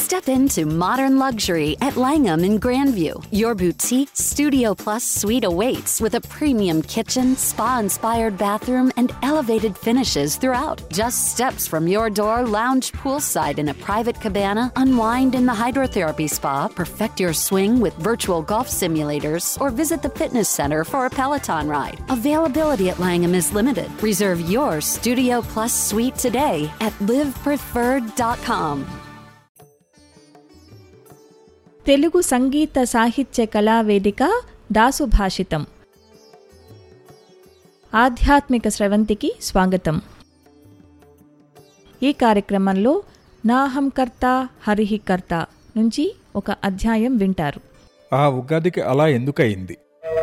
Step into modern luxury at Langham in Grandview. Your boutique Studio Plus suite awaits with a premium kitchen, spa inspired bathroom, and elevated finishes throughout. Just steps from your door, lounge poolside in a private cabana, unwind in the hydrotherapy spa, perfect your swing with virtual golf simulators, or visit the fitness center for a Peloton ride. Availability at Langham is limited. Reserve your Studio Plus suite today at livepreferred.com. Telugu సంగీత సాహిత్య కళా వేదిక దాసు భాషితం ఆధ్యాత్మిక స్రవంతికి స్వాగతం ఈ కార్యక్రమంలో నాహంకర్త హరిహికర్త నుంచి ఒక అధ్యాయం వింటారు ఆ ఉగాదికి అలా ఎందుకయింది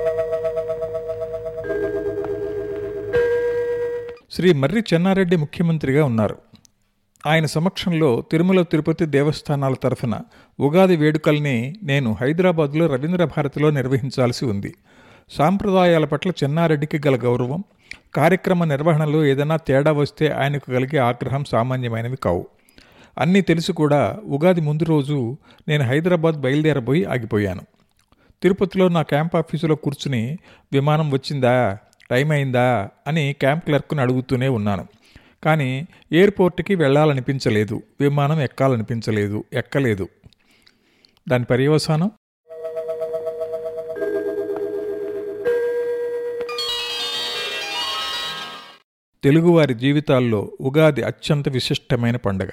శ్రీ మర్రి చెన్నారెడ్డి ముఖ్యమంత్రిగా ఉన్నారు ఆయన సమక్షంలో తిరుమల తిరుపతి దేవస్థానాల తరఫున ఉగాది వేడుకల్ని నేను హైదరాబాద్లో రవీంద్ర భారతిలో నిర్వహించాల్సి ఉంది సాంప్రదాయాల పట్ల చెన్నారెడ్డికి గల గౌరవం కార్యక్రమ నిర్వహణలో ఏదైనా తేడా వస్తే ఆయనకు కలిగే ఆగ్రహం సామాన్యమైనవి కావు అన్నీ తెలిసి కూడా ఉగాది ముందు రోజు నేను హైదరాబాద్ బయలుదేరబోయి ఆగిపోయాను తిరుపతిలో నా క్యాంప్ ఆఫీసులో కూర్చుని విమానం వచ్చిందా టైం అయిందా అని క్యాంప్ క్లర్క్ని అడుగుతూనే ఉన్నాను కానీ ఎయిర్పోర్ట్కి వెళ్ళాలనిపించలేదు విమానం ఎక్కాలనిపించలేదు ఎక్కలేదు దాని పర్యవసానం తెలుగువారి జీవితాల్లో ఉగాది అత్యంత విశిష్టమైన పండగ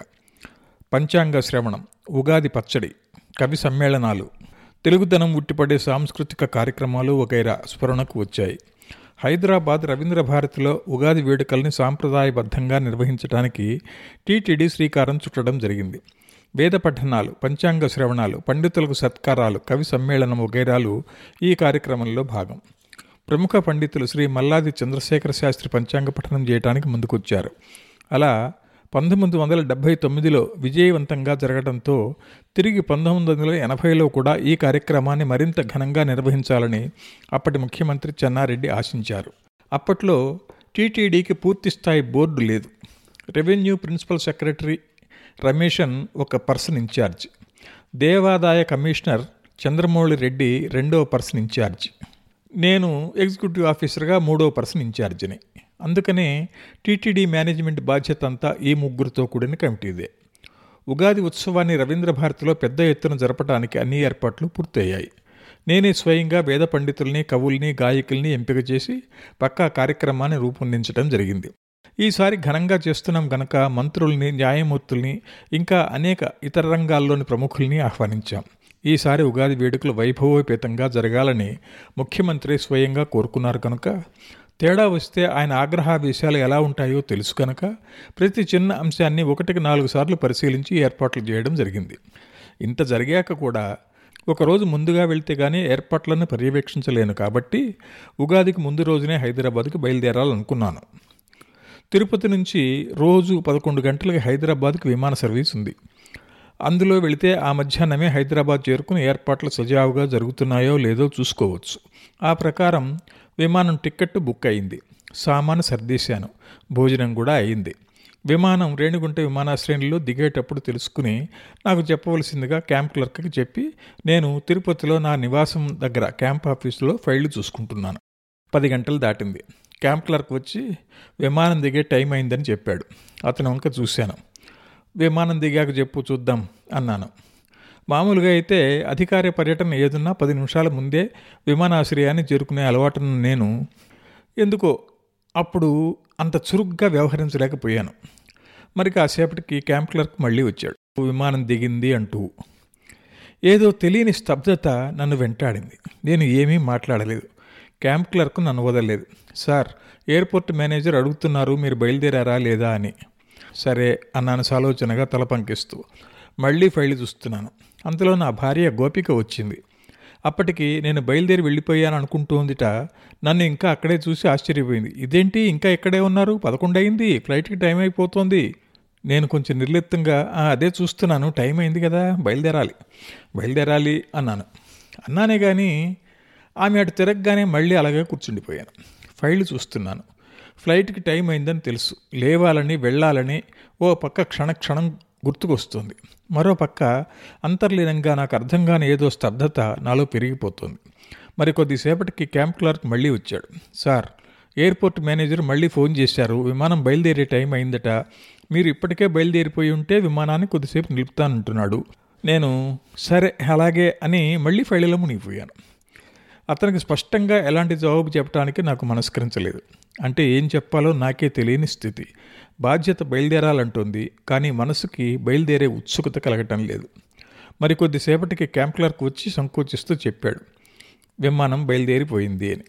పంచాంగ శ్రవణం ఉగాది పచ్చడి కవి సమ్మేళనాలు తెలుగుదనం ఉట్టిపడే సాంస్కృతిక కార్యక్రమాలు వగైరా స్ఫురణకు వచ్చాయి హైదరాబాద్ రవీంద్ర భారతిలో ఉగాది వేడుకల్ని సాంప్రదాయబద్ధంగా నిర్వహించడానికి టీటీడీ శ్రీకారం చుట్టడం జరిగింది వేద పఠనాలు పంచాంగ శ్రవణాలు పండితులకు సత్కారాలు కవి సమ్మేళనం వగైరాలు ఈ కార్యక్రమంలో భాగం ప్రముఖ పండితులు శ్రీ మల్లాది చంద్రశేఖర శాస్త్రి పంచాంగ పఠనం చేయడానికి ముందుకొచ్చారు అలా పంతొమ్మిది వందల డెబ్భై తొమ్మిదిలో విజయవంతంగా జరగడంతో తిరిగి పంతొమ్మిది వందల ఎనభైలో కూడా ఈ కార్యక్రమాన్ని మరింత ఘనంగా నిర్వహించాలని అప్పటి ముఖ్యమంత్రి చెన్నారెడ్డి ఆశించారు అప్పట్లో టీటీడీకి పూర్తిస్థాయి బోర్డు లేదు రెవెన్యూ ప్రిన్సిపల్ సెక్రటరీ రమేషన్ ఒక పర్సన్ ఇన్ఛార్జ్ దేవాదాయ కమిషనర్ చంద్రమౌళి రెడ్డి రెండవ పర్సన్ ఇన్ఛార్జ్ నేను ఎగ్జిక్యూటివ్ ఆఫీసర్గా మూడవ పర్సన్ ఇన్ఛార్జిని అందుకనే టీటీడీ మేనేజ్మెంట్ బాధ్యత అంతా ఈ ముగ్గురితో కూడిన కమిటీదే ఉగాది ఉత్సవాన్ని రవీంద్ర భారతిలో పెద్ద ఎత్తున జరపడానికి అన్ని ఏర్పాట్లు పూర్తయ్యాయి నేనే స్వయంగా వేద పండితుల్ని కవుల్ని గాయకుల్ని ఎంపిక చేసి పక్కా కార్యక్రమాన్ని రూపొందించడం జరిగింది ఈసారి ఘనంగా చేస్తున్నాం గనక మంత్రుల్ని న్యాయమూర్తుల్ని ఇంకా అనేక ఇతర రంగాల్లోని ప్రముఖుల్ని ఆహ్వానించాం ఈసారి ఉగాది వేడుకలు వైభవోపేతంగా జరగాలని ముఖ్యమంత్రి స్వయంగా కోరుకున్నారు కనుక తేడా వస్తే ఆయన ఆగ్రహావేశాలు ఎలా ఉంటాయో తెలుసు కనుక ప్రతి చిన్న అంశాన్ని ఒకటికి నాలుగు సార్లు పరిశీలించి ఏర్పాట్లు చేయడం జరిగింది ఇంత జరిగాక కూడా ఒకరోజు ముందుగా వెళ్తే గానీ ఏర్పాట్లను పర్యవేక్షించలేను కాబట్టి ఉగాదికి ముందు రోజునే హైదరాబాద్కి బయలుదేరాలనుకున్నాను తిరుపతి నుంచి రోజు పదకొండు గంటలకి హైదరాబాద్కి విమాన సర్వీస్ ఉంది అందులో వెళితే ఆ మధ్యాహ్నమే హైదరాబాద్ చేరుకుని ఏర్పాట్లు సజావుగా జరుగుతున్నాయో లేదో చూసుకోవచ్చు ఆ ప్రకారం విమానం టిక్కెట్ బుక్ అయింది సామాను సర్దేశాను భోజనం కూడా అయింది విమానం రేణిగుంట విమానాశ్రయంలో దిగేటప్పుడు తెలుసుకుని నాకు చెప్పవలసిందిగా క్యాంప్ క్లర్క్కి చెప్పి నేను తిరుపతిలో నా నివాసం దగ్గర క్యాంప్ ఆఫీసులో ఫైళ్లు చూసుకుంటున్నాను పది గంటలు దాటింది క్యాంప్ క్లర్క్ వచ్చి విమానం దిగే టైం అయిందని చెప్పాడు అతను వంక చూశాను విమానం దిగాక చెప్పు చూద్దాం అన్నాను మామూలుగా అయితే అధికార పర్యటన ఏదున్నా పది నిమిషాల ముందే విమానాశ్రయాన్ని చేరుకునే అలవాటును నేను ఎందుకో అప్పుడు అంత చురుగ్గా వ్యవహరించలేకపోయాను మరి కాసేపటికి క్యాంప్ క్లర్క్ మళ్ళీ వచ్చాడు విమానం దిగింది అంటూ ఏదో తెలియని స్తబ్దత నన్ను వెంటాడింది నేను ఏమీ మాట్లాడలేదు క్యాంప్ క్లర్క్ నన్ను వదలలేదు సార్ ఎయిర్పోర్ట్ మేనేజర్ అడుగుతున్నారు మీరు బయలుదేరారా లేదా అని సరే అన్నాను సాలోచనగా తల పంకిస్తూ మళ్ళీ ఫైల్ చూస్తున్నాను అంతలో నా భార్య గోపిక వచ్చింది అప్పటికి నేను బయలుదేరి వెళ్ళిపోయాను అనుకుంటోందిట నన్ను ఇంకా అక్కడే చూసి ఆశ్చర్యపోయింది ఇదేంటి ఇంకా ఇక్కడే ఉన్నారు పదకొండు అయింది ఫ్లైట్కి టైం అయిపోతుంది నేను కొంచెం నిర్లిప్తంగా "ఆ, అదే చూస్తున్నాను టైం అయింది కదా బయలుదేరాలి బయలుదేరాలి అన్నాను అన్నానే కానీ ఆమె అటు తిరగగానే మళ్ళీ అలాగే కూర్చుండిపోయాను ఫైల్ చూస్తున్నాను ఫ్లైట్కి టైం అయిందని తెలుసు లేవాలని వెళ్ళాలని ఓ పక్క క్షణ క్షణం గుర్తుకొస్తుంది మరోపక్క అంతర్లీనంగా నాకు అర్థం కాని ఏదో స్తబ్దత నాలో పెరిగిపోతుంది మరి కొద్దిసేపటికి క్యాంప్ క్లర్క్ మళ్ళీ వచ్చాడు సార్ ఎయిర్పోర్ట్ మేనేజర్ మళ్ళీ ఫోన్ చేశారు విమానం బయలుదేరే టైం అయిందట మీరు ఇప్పటికే బయలుదేరిపోయి ఉంటే విమానాన్ని కొద్దిసేపు నిలుపుతానంటున్నాడు నేను సరే అలాగే అని మళ్ళీ ఫైళ్ళలో మునిగిపోయాను అతనికి స్పష్టంగా ఎలాంటి జవాబు చెప్పడానికి నాకు మనస్కరించలేదు అంటే ఏం చెప్పాలో నాకే తెలియని స్థితి బాధ్యత బయలుదేరాలంటుంది కానీ మనసుకి బయలుదేరే ఉత్సుకత కలగటం లేదు మరి కొద్దిసేపటికి క్యాంప్ క్లర్క్ వచ్చి సంకోచిస్తూ చెప్పాడు విమానం బయలుదేరిపోయింది అని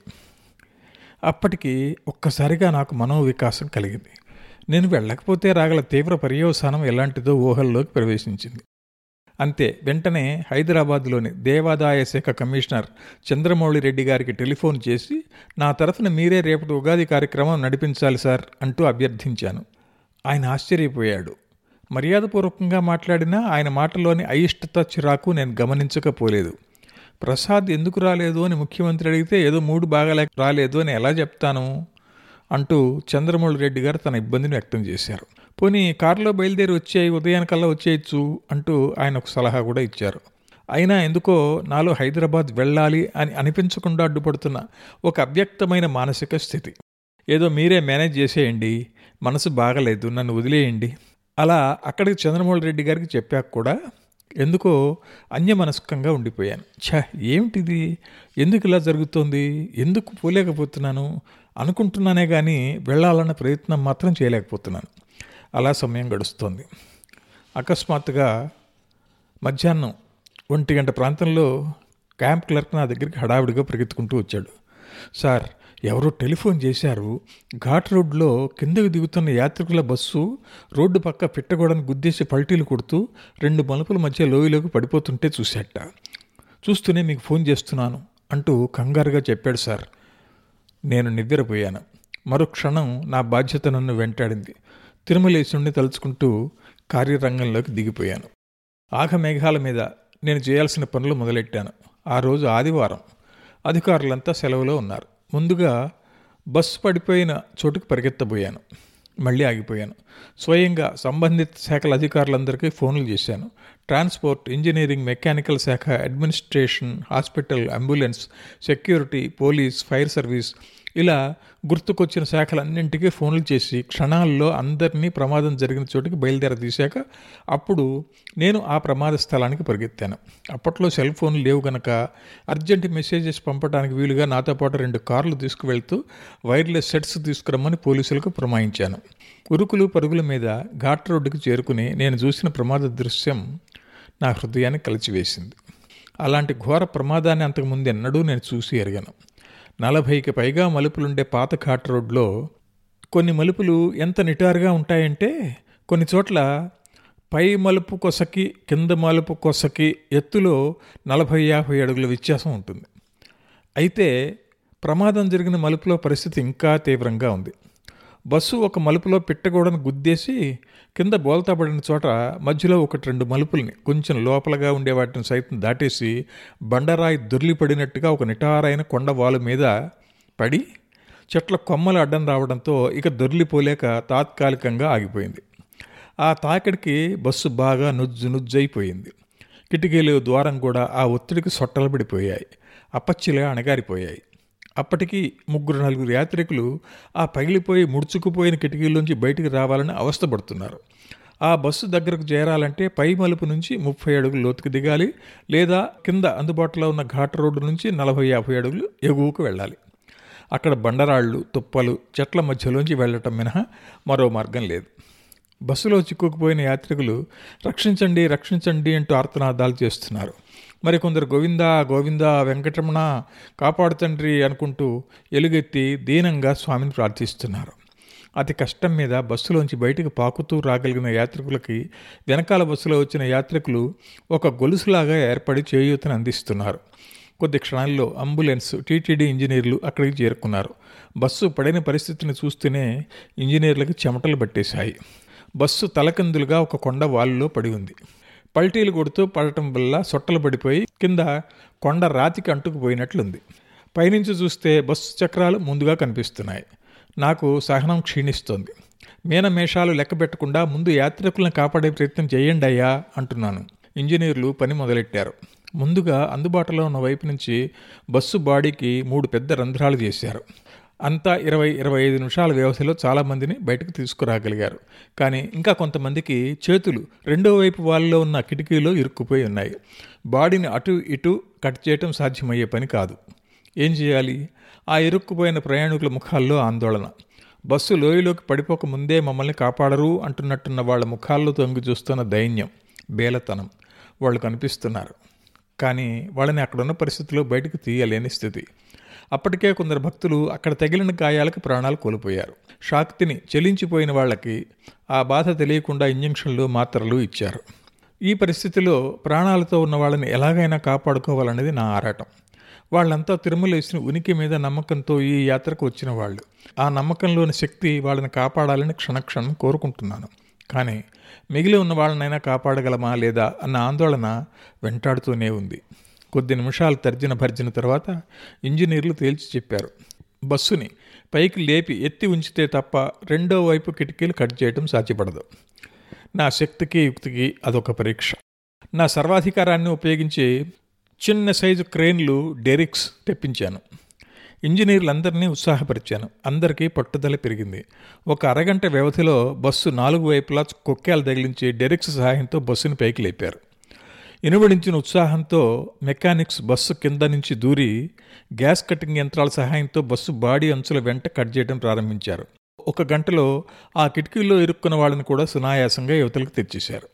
అప్పటికి ఒక్కసారిగా నాకు మనోవికాసం కలిగింది నేను వెళ్ళకపోతే రాగల తీవ్ర పర్యవసానం ఎలాంటిదో ఊహల్లోకి ప్రవేశించింది అంతే వెంటనే హైదరాబాద్లోని దేవాదాయ శాఖ కమిషనర్ చంద్రమౌళి రెడ్డి గారికి టెలిఫోన్ చేసి నా తరఫున మీరే రేపటి ఉగాది కార్యక్రమం నడిపించాలి సార్ అంటూ అభ్యర్థించాను ఆయన ఆశ్చర్యపోయాడు మర్యాదపూర్వకంగా మాట్లాడినా ఆయన మాటలోని అయిష్టత చిరాకు నేను గమనించకపోలేదు ప్రసాద్ ఎందుకు రాలేదు అని ముఖ్యమంత్రి అడిగితే ఏదో మూడు బాగాలేక రాలేదు అని ఎలా చెప్తాను అంటూ చంద్రమౌళి రెడ్డి గారు తన ఇబ్బందిని వ్యక్తం చేశారు పోనీ కారులో బయలుదేరి వచ్చాయి ఉదయానికల్లా వచ్చేయచ్చు అంటూ ఆయన ఒక సలహా కూడా ఇచ్చారు అయినా ఎందుకో నాలో హైదరాబాద్ వెళ్ళాలి అని అనిపించకుండా అడ్డుపడుతున్న ఒక అవ్యక్తమైన మానసిక స్థితి ఏదో మీరే మేనేజ్ చేసేయండి మనసు బాగలేదు నన్ను వదిలేయండి అలా అక్కడికి చంద్రమౌళి రెడ్డి గారికి చెప్పాక కూడా ఎందుకో అన్యమనస్కంగా ఉండిపోయాను ఛ ఏమిటిది ఎందుకు ఇలా జరుగుతోంది ఎందుకు పోలేకపోతున్నాను అనుకుంటున్నానే కానీ వెళ్ళాలన్న ప్రయత్నం మాత్రం చేయలేకపోతున్నాను అలా సమయం గడుస్తోంది అకస్మాత్తుగా మధ్యాహ్నం ఒంటి గంట ప్రాంతంలో క్యాంప్ క్లర్క్ నా దగ్గరికి హడావిడిగా పరిగెత్తుకుంటూ వచ్చాడు సార్ ఎవరో టెలిఫోన్ చేశారు ఘాట్ రోడ్లో కిందకు దిగుతున్న యాత్రికుల బస్సు రోడ్డు పక్క పిట్టగోడని గుద్దేసి పల్టీలు కొడుతూ రెండు మలుపుల మధ్య లోయలోకి పడిపోతుంటే చూశాట చూస్తూనే మీకు ఫోన్ చేస్తున్నాను అంటూ కంగారుగా చెప్పాడు సార్ నేను నిద్రపోయాను మరో క్షణం నా బాధ్యత నన్ను వెంటాడింది తిరుమలేశుణ్ణి తలుచుకుంటూ కార్యరంగంలోకి దిగిపోయాను ఆఘమేఘాల మీద నేను చేయాల్సిన పనులు మొదలెట్టాను ఆ రోజు ఆదివారం అధికారులంతా సెలవులో ఉన్నారు ముందుగా బస్సు పడిపోయిన చోటుకు పరిగెత్తబోయాను మళ్ళీ ఆగిపోయాను స్వయంగా సంబంధిత శాఖల అధికారులందరికీ ఫోన్లు చేశాను ట్రాన్స్పోర్ట్ ఇంజనీరింగ్ మెకానికల్ శాఖ administration hospital ambulance security police fire service ఇలా గుర్తుకొచ్చిన శాఖలన్నింటికీ ఫోన్లు చేసి క్షణాల్లో అందరినీ ప్రమాదం జరిగిన చోటుకి బయలుదేర తీశాక అప్పుడు నేను ఆ ప్రమాద స్థలానికి పరిగెత్తాను అప్పట్లో సెల్ ఫోన్లు లేవు గనక అర్జెంట్ మెసేజెస్ పంపడానికి వీలుగా నాతో పాటు రెండు కార్లు తీసుకువెళ్తూ వైర్లెస్ సెట్స్ తీసుకురమ్మని పోలీసులకు ప్రమాయించాను ఉరుకులు పరుగుల మీద ఘాట్ రోడ్డుకి చేరుకుని నేను చూసిన ప్రమాద దృశ్యం నా హృదయాన్ని కలిచివేసింది అలాంటి ఘోర ప్రమాదాన్ని అంతకుముందు ఎన్నడూ నేను చూసి ఎరగాను నలభైకి పైగా మలుపులుండే పాత ఘాట్ రోడ్లో కొన్ని మలుపులు ఎంత నిటారుగా ఉంటాయంటే కొన్ని చోట్ల పై మలుపు కొసకి కింద మలుపు కొసకి ఎత్తులో నలభై యాభై అడుగుల వ్యత్యాసం ఉంటుంది అయితే ప్రమాదం జరిగిన మలుపులో పరిస్థితి ఇంకా తీవ్రంగా ఉంది బస్సు ఒక మలుపులో పిట్టగోడను గుద్దేసి కింద బోల్తాపడిన చోట మధ్యలో ఒకటి రెండు మలుపుల్ని కొంచెం లోపలగా ఉండే వాటిని సైతం దాటేసి బండరాయి దొర్లిపడినట్టుగా ఒక నిటారైన కొండ వాలు మీద పడి చెట్ల కొమ్మలు అడ్డం రావడంతో ఇక దొర్లిపోలేక తాత్కాలికంగా ఆగిపోయింది ఆ తాకిడికి బస్సు బాగా నుజ్జు నుజ్జైపోయింది కిటికీలు ద్వారం కూడా ఆ ఒత్తిడికి సొట్టలబడిపోయాయి అప్పచ్చిలా అణగారిపోయాయి అప్పటికి ముగ్గురు నలుగురు యాత్రికులు ఆ పగిలిపోయి ముడుచుకుపోయిన కిటికీల్లోంచి బయటికి రావాలని అవస్థపడుతున్నారు ఆ బస్సు దగ్గరకు చేరాలంటే పై మలుపు నుంచి ముప్పై అడుగులు లోతుకు దిగాలి లేదా కింద అందుబాటులో ఉన్న ఘాట్ రోడ్డు నుంచి నలభై యాభై అడుగులు ఎగువకు వెళ్ళాలి అక్కడ బండరాళ్ళు తుప్పలు చెట్ల మధ్యలోంచి వెళ్ళటం మినహా మరో మార్గం లేదు బస్సులో చిక్కుకుపోయిన యాత్రికులు రక్షించండి రక్షించండి అంటూ ఆర్తనాదాలు చేస్తున్నారు మరికొందరు గోవిందా గోవిందా వెంకటరమణ కాపాడు తండ్రి అనుకుంటూ ఎలుగెత్తి దీనంగా స్వామిని ప్రార్థిస్తున్నారు అతి కష్టం మీద బస్సులోంచి బయటకు పాకుతూ రాగలిగిన యాత్రికులకి వెనకాల బస్సులో వచ్చిన యాత్రికులు ఒక గొలుసులాగా ఏర్పడి చేయూతను అందిస్తున్నారు కొద్ది క్షణాల్లో అంబులెన్స్ టీటీడీ ఇంజనీర్లు అక్కడికి చేరుకున్నారు బస్సు పడిన పరిస్థితిని చూస్తూనే ఇంజనీర్లకు చెమటలు పట్టేశాయి బస్సు తలకిందులుగా ఒక కొండ వాలులో పడి ఉంది పల్టీలు కొడుతూ పడటం వల్ల సొట్టలు పడిపోయి కింద కొండ రాతికి అంటుకుపోయినట్లుంది పైనుంచి చూస్తే బస్సు చక్రాలు ముందుగా కనిపిస్తున్నాయి నాకు సహనం క్షీణిస్తోంది మీనమేషాలు లెక్క పెట్టకుండా ముందు యాత్రికులను కాపాడే ప్రయత్నం చేయండి అయ్యా అంటున్నాను ఇంజనీర్లు పని మొదలెట్టారు ముందుగా అందుబాటులో ఉన్న వైపు నుంచి బస్సు బాడీకి మూడు పెద్ద రంధ్రాలు చేశారు అంతా ఇరవై ఇరవై ఐదు నిమిషాల వ్యవధిలో చాలామందిని బయటకు తీసుకురాగలిగారు కానీ ఇంకా కొంతమందికి చేతులు రెండో వైపు వాళ్ళలో ఉన్న కిటికీలో ఇరుక్కుపోయి ఉన్నాయి బాడీని అటు ఇటు కట్ చేయటం సాధ్యమయ్యే పని కాదు ఏం చేయాలి ఆ ఇరుక్కుపోయిన ప్రయాణికుల ముఖాల్లో ఆందోళన బస్సు లోయలోకి పడిపోక ముందే మమ్మల్ని కాపాడరు అంటున్నట్టున్న వాళ్ళ ముఖాల్లో తొంగి చూస్తున్న దైన్యం బేలతనం వాళ్ళు కనిపిస్తున్నారు కానీ వాళ్ళని అక్కడున్న పరిస్థితిలో బయటకు తీయలేని స్థితి అప్పటికే కొందరు భక్తులు అక్కడ తగిలిన గాయాలకు ప్రాణాలు కోల్పోయారు షాక్ తిని చెలించిపోయిన వాళ్ళకి ఆ బాధ తెలియకుండా ఇంజక్షన్లు మాత్రలు ఇచ్చారు ఈ పరిస్థితిలో ప్రాణాలతో ఉన్న వాళ్ళని ఎలాగైనా కాపాడుకోవాలనేది నా ఆరాటం వాళ్ళంతా తిరుమలేసిన ఉనికి మీద నమ్మకంతో ఈ యాత్రకు వచ్చిన వాళ్ళు ఆ నమ్మకంలోని శక్తి వాళ్ళని కాపాడాలని క్షణక్షణం కోరుకుంటున్నాను కానీ మిగిలి ఉన్న వాళ్ళనైనా కాపాడగలమా లేదా అన్న ఆందోళన వెంటాడుతూనే ఉంది కొద్ది నిమిషాలు తర్జన భర్జన తర్వాత ఇంజనీర్లు తేల్చి చెప్పారు బస్సుని పైకి లేపి ఎత్తి ఉంచితే తప్ప రెండో వైపు కిటికీలు కట్ చేయడం సాధ్యపడదు నా శక్తికి యుక్తికి అదొక పరీక్ష నా సర్వాధికారాన్ని ఉపయోగించి చిన్న సైజు క్రెయిన్లు డెరిక్స్ తెప్పించాను ఇంజనీర్లందరినీ ఉత్సాహపరిచాను అందరికీ పట్టుదల పెరిగింది ఒక అరగంట వ్యవధిలో బస్సు నాలుగు వైపులా కొక్కేలు తగిలించి డెరిక్స్ సహాయంతో బస్సుని పైకి లేపారు ఇనుబడించిన ఉత్సాహంతో మెకానిక్స్ బస్సు కింద నుంచి దూరి గ్యాస్ కటింగ్ యంత్రాల సహాయంతో బస్సు బాడీ అంచుల వెంట కట్ చేయడం ప్రారంభించారు ఒక గంటలో ఆ కిటికీల్లో ఇరుక్కున్న వాళ్ళని కూడా సునాయాసంగా యువతలకు తెచ్చేశారు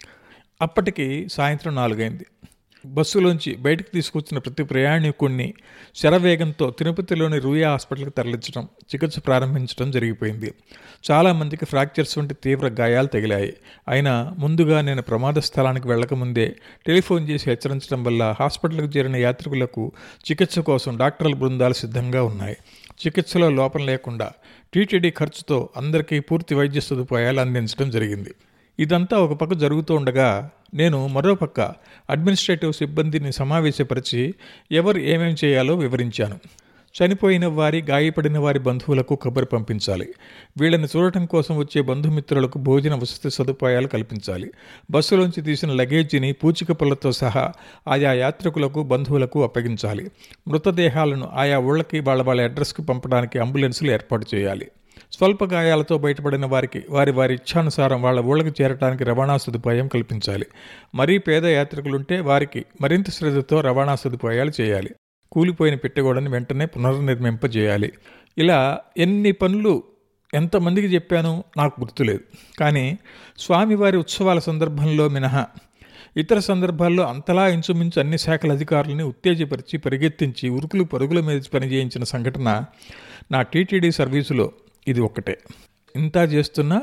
అప్పటికి సాయంత్రం నాలుగైంది బస్సులోంచి బయటకు తీసుకొచ్చిన ప్రతి ప్రయాణికుడిని శరవేగంతో తిరుపతిలోని రూయా హాస్పిటల్కి తరలించడం చికిత్స ప్రారంభించడం జరిగిపోయింది చాలామందికి ఫ్రాక్చర్స్ వంటి తీవ్ర గాయాలు తగిలాయి అయినా ముందుగా నేను ప్రమాద స్థలానికి వెళ్లకముందే టెలిఫోన్ చేసి హెచ్చరించడం వల్ల హాస్పిటల్కి చేరిన యాత్రికులకు చికిత్స కోసం డాక్టర్ల బృందాలు సిద్ధంగా ఉన్నాయి చికిత్సలో లోపం లేకుండా టీటీడీ ఖర్చుతో అందరికీ పూర్తి వైద్య సదుపాయాలు అందించడం జరిగింది ఇదంతా ఒక పక్క జరుగుతూ ఉండగా నేను మరోపక్క అడ్మినిస్ట్రేటివ్ సిబ్బందిని సమావేశపరిచి ఎవరు ఏమేం చేయాలో వివరించాను చనిపోయిన వారి గాయపడిన వారి బంధువులకు కబురు పంపించాలి వీళ్ళని చూడటం కోసం వచ్చే బంధుమిత్రులకు భోజన వసతి సదుపాయాలు కల్పించాలి బస్సులోంచి తీసిన లగేజీని పూచిక పళ్ళతో సహా ఆయా యాత్రికులకు బంధువులకు అప్పగించాలి మృతదేహాలను ఆయా ఊళ్ళకి వాళ్ళ వాళ్ళ అడ్రస్కి పంపడానికి అంబులెన్సులు ఏర్పాటు చేయాలి స్వల్ప గాయాలతో బయటపడిన వారికి వారి వారి ఇచ్ఛానుసారం వాళ్ళ ఊళ్ళకి చేరడానికి రవాణా సదుపాయం కల్పించాలి మరీ పేద యాత్రికులుంటే వారికి మరింత శ్రద్ధతో రవాణా సదుపాయాలు చేయాలి కూలిపోయిన పెట్టెగోడని వెంటనే పునర్నిర్మింపజేయాలి ఇలా ఎన్ని పనులు ఎంతమందికి చెప్పానో నాకు గుర్తులేదు కానీ స్వామివారి ఉత్సవాల సందర్భంలో మినహా ఇతర సందర్భాల్లో అంతలా ఇంచుమించు అన్ని శాఖల అధికారులని ఉత్తేజపరిచి పరిగెత్తించి ఉరుకులు పరుగుల మీద పనిచేయించిన సంఘటన నా టీటీడీ సర్వీసులో ఇది ఒక్కటే ఇంత చేస్తున్నా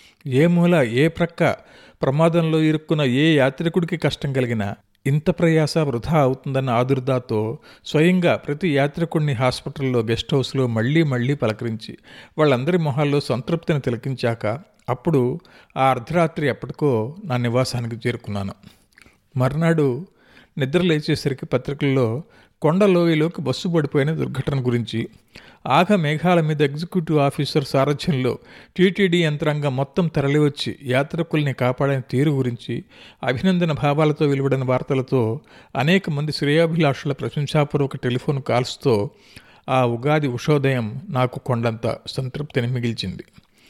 ఏ మూల ఏ ప్రక్క ప్రమాదంలో ఇరుక్కున్న ఏ యాత్రికుడికి కష్టం కలిగినా ఇంత ప్రయాస వృధా అవుతుందన్న ఆదుర్దాతో స్వయంగా ప్రతి యాత్రికుడిని హాస్పిటల్లో గెస్ట్ హౌస్లో మళ్ళీ మళ్ళీ పలకరించి వాళ్ళందరి మొహాల్లో సంతృప్తిని తిలకించాక అప్పుడు ఆ అర్ధరాత్రి ఎప్పటికో నా నివాసానికి చేరుకున్నాను మర్నాడు నిద్ర లేచేసరికి పత్రికల్లో కొండలోయలోకి బస్సు పడిపోయిన దుర్ఘటన గురించి ఆగ మేఘాల మీద ఎగ్జిక్యూటివ్ ఆఫీసర్ సారథ్యంలో టీటీడీ యంత్రాంగం మొత్తం తరలివచ్చి యాత్రికుల్ని కాపాడిన తీరు గురించి అభినందన భావాలతో వెలువడిన వార్తలతో అనేక మంది శ్రేయాభిలాషుల ప్రశంసాపూర్వక టెలిఫోన్ కాల్స్తో ఆ ఉగాది ఉషోదయం నాకు కొండంత సంతృప్తిని మిగిల్చింది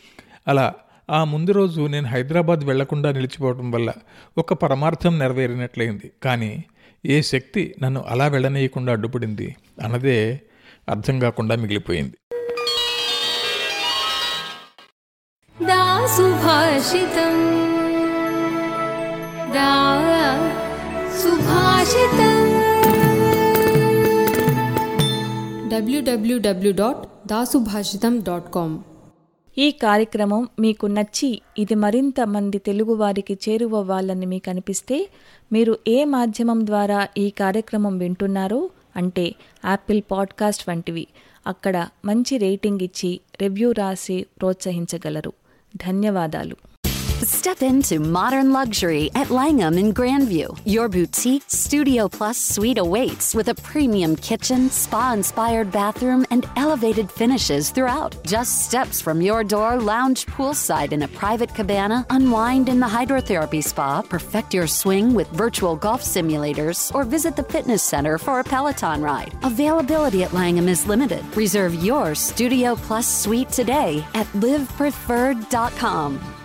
అలా ఆ ముందు రోజు నేను హైదరాబాద్ వెళ్లకుండా నిలిచిపోవడం వల్ల ఒక పరమార్థం నెరవేరినట్లయింది కానీ ఏ శక్తి నన్ను అలా వెళ్ళనీయకుండా అడ్డుపడింది అన్నదే అర్థం కాకుండా మిగిలిపోయింది सुभाषितम् दा सुभाषितम् www.dasubhashitam.com ఈ కార్యక్రమం మీకు నచ్చి ఇది మరింత మంది తెలుగువారికి చేరువవ్వాలని మీకు అనిపిస్తే మీరు ఏ మాధ్యమం ద్వారా ఈ కార్యక్రమం వింటున్నారో అంటే యాపిల్ పాడ్కాస్ట్ వంటివి అక్కడ మంచి రేటింగ్ ఇచ్చి రివ్యూ రాసి ప్రోత్సహించగలరు ధన్యవాదాలు Step into modern luxury at Langham in Grandview. Your boutique Studio Plus suite awaits with a premium kitchen, spa inspired bathroom, and elevated finishes throughout. Just steps from your door, lounge poolside in a private cabana, unwind in the hydrotherapy spa, perfect your swing with virtual golf simulators, or visit the fitness center for a Peloton ride. Availability at Langham is limited. Reserve your Studio Plus suite today at livepreferred.com.